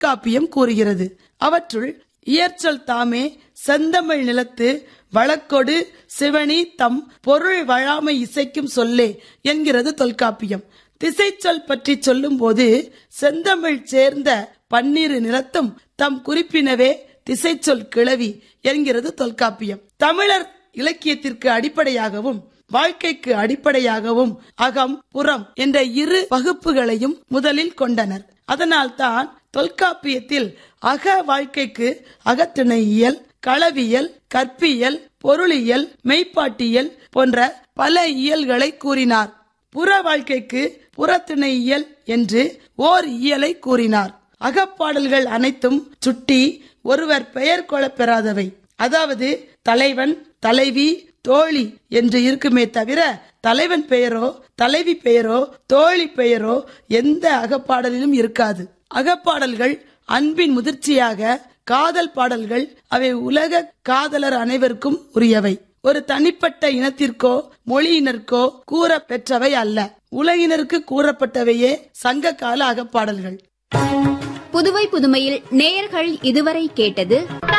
காப்பியம் கூறுகிறது அவற்றுள் இயற்சொல் தாமே செந்தமிழ் நிலத்து வழக்கொடு சிவனி தம் பொருள் வழாமை இசைக்கும் சொல்லே என்கிறது தொல்காப்பியம் திசைச்சொல் பற்றி சொல்லும்போது செந்தமிழ் சேர்ந்த பன்னிரு நிலத்தும் தம் குறிப்பினவே திசைச்சொல் கிளவி என்கிறது தொல்காப்பியம் தமிழர் இலக்கியத்திற்கு அடிப்படையாகவும் வாழ்க்கைக்கு அடிப்படையாகவும் அகம் புறம் என்ற இரு வகுப்புகளையும் முதலில் கொண்டனர் அதனால்தான் தொல்காப்பியத்தில் அக வாழ்க்கைக்கு அகத்திணையியல் களவியல் கற்பியல் பொருளியல் மெய்ப்பாட்டியல் போன்ற பல இயல்களை கூறினார் புற வாழ்க்கைக்கு புறத்திணையியல் என்று ஓர் இயலை கூறினார் அகப்பாடல்கள் அனைத்தும் சுட்டி ஒருவர் பெயர் கொள்ளப் பெறாதவை அதாவது தலைவன் தலைவி தோழி என்று இருக்குமே தவிர தலைவன் பெயரோ தலைவி பெயரோ தோழி பெயரோ எந்த அகப்பாடலிலும் இருக்காது அகப்பாடல்கள் அன்பின் முதிர்ச்சியாக காதல் பாடல்கள் அவை உலக காதலர் அனைவருக்கும் உரியவை ஒரு தனிப்பட்ட இனத்திற்கோ மொழியினருக்கோ கூற பெற்றவை அல்ல உலகினருக்கு கூறப்பட்டவையே சங்க கால அகப்பாடல்கள் புதுவை புதுமையில் நேயர்கள் இதுவரை கேட்டது